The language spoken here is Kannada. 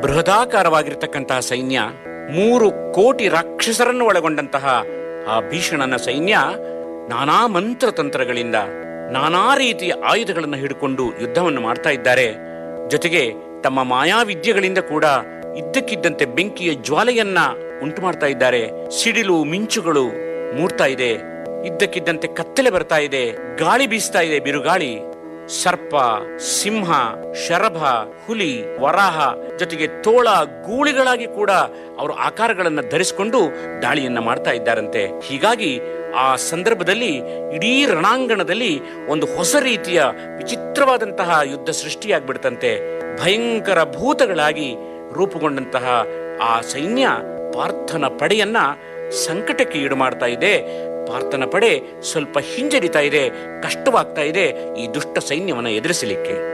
ಬೃಹದಾಕಾರವಾಗಿರ್ತಕ್ಕಂತಹ ಸೈನ್ಯ ಮೂರು ಕೋಟಿ ರಾಕ್ಷಸರನ್ನು ಒಳಗೊಂಡಂತಹ ಆ ಭೀಷಣನ ಸೈನ್ಯ ನಾನಾ ಮಂತ್ರತಂತ್ರಗಳಿಂದ ನಾನಾ ರೀತಿಯ ಆಯುಧಗಳನ್ನು ಹಿಡ್ಕೊಂಡು ಯುದ್ಧವನ್ನು ಮಾಡ್ತಾ ಇದ್ದಾರೆ ಜೊತೆಗೆ ತಮ್ಮ ಮಾಯಾವಿದ್ಯೆಗಳಿಂದ ಕೂಡ ಇದ್ದಕ್ಕಿದ್ದಂತೆ ಬೆಂಕಿಯ ಜ್ವಾಲೆಯನ್ನ ಉಂಟು ಮಾಡ್ತಾ ಇದ್ದಾರೆ ಸಿಡಿಲು ಮಿಂಚುಗಳು ಮೂಡ್ತಾ ಇದೆ ಇದ್ದಕ್ಕಿದ್ದಂತೆ ಕತ್ತಲೆ ಬರ್ತಾ ಇದೆ ಗಾಳಿ ಬೀಸ್ತಾ ಇದೆ ಬಿರುಗಾಳಿ ಸರ್ಪ ಸಿಂಹ ಶರಭ ಹುಲಿ ವರಾಹ ಜೊತೆಗೆ ತೋಳ ಗೂಳಿಗಳಾಗಿ ಕೂಡ ಅವರು ಆಕಾರಗಳನ್ನು ಧರಿಸಿಕೊಂಡು ದಾಳಿಯನ್ನ ಮಾಡ್ತಾ ಇದ್ದಾರಂತೆ ಹೀಗಾಗಿ ಆ ಸಂದರ್ಭದಲ್ಲಿ ಇಡೀ ರಣಾಂಗಣದಲ್ಲಿ ಒಂದು ಹೊಸ ರೀತಿಯ ವಿಚಿತ್ರವಾದಂತಹ ಯುದ್ಧ ಸೃಷ್ಟಿಯಾಗ್ಬಿಡ್ತಂತೆ ಭಯಂಕರ ಭೂತಗಳಾಗಿ ರೂಪುಗೊಂಡಂತಹ ಆ ಸೈನ್ಯ ಪಾರ್ಥನ ಪಡೆಯನ್ನ ಸಂಕಟಕ್ಕೆ ಈಡು ಮಾಡ್ತಾ ಇದೆ ಪಾರ್ಥನ ಪಡೆ ಸ್ವಲ್ಪ ಹಿಂಜರಿತಾ ಇದೆ ಕಷ್ಟವಾಗ್ತಾ ಇದೆ ಈ ದುಷ್ಟ ಸೈನ್ಯವನ್ನ ಎದುರಿಸಲಿಕ್ಕೆ